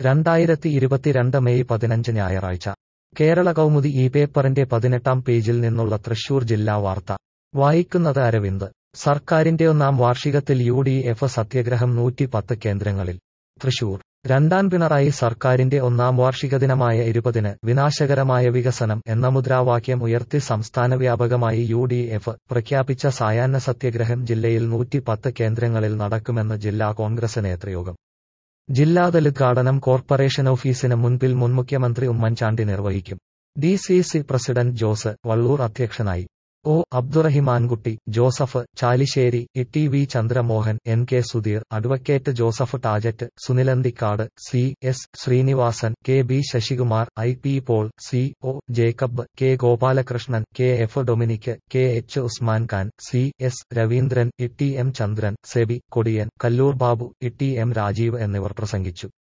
രണ്ടായിരത്തി ഇരുപത്തിരണ്ട് മെയ് പതിനഞ്ച് ഞായറാഴ്ച കേരള കൗമുദി ഈ പേപ്പറിന്റെ പതിനെട്ടാം പേജിൽ നിന്നുള്ള തൃശൂർ ജില്ലാ വാർത്ത വായിക്കുന്നത് അരവിന്ദ് സർക്കാരിന്റെ ഒന്നാം വാർഷികത്തിൽ യു ഡി എഫ് സത്യഗ്രഹം നൂറ്റി പത്ത് കേന്ദ്രങ്ങളിൽ തൃശൂർ രണ്ടാം പിണറായി സർക്കാരിന്റെ ഒന്നാം വാർഷിക ദിനമായ ഇരുപതിന് വിനാശകരമായ വികസനം എന്ന മുദ്രാവാക്യം ഉയർത്തി സംസ്ഥാന വ്യാപകമായി യു ഡി എഫ് പ്രഖ്യാപിച്ച സായാഹ്ന സത്യഗ്രഹം ജില്ലയിൽ നൂറ്റി പത്ത് കേന്ദ്രങ്ങളിൽ നടക്കുമെന്ന് ജില്ലാ കോൺഗ്രസ് നേതൃയോഗം ജില്ലാതല ഉദ്ഘാടനം കോർപ്പറേഷൻ ഓഫീസിന് മുൻപിൽ മുൻ മുഖ്യമന്ത്രി ഉമ്മൻചാണ്ടി നിർവഹിക്കും D C C president Jose Vallur അധ്യക്ഷനായി O Abdurahimankutty Joseph Chalissery E T V Chandramohan N K Sudheer advocate Joseph Tajet Sunil Anthikkad C S Sreenivasan K B Sasikumar I P Paul C O Jacob K Gopalakrishnan K F Dominic K H Usman Khan C S Raveendran E T M Chandran Sebi Kodiyan Kallur Babu E T M Rajeev എന്നിവർ പ്രസംഗിച്ചു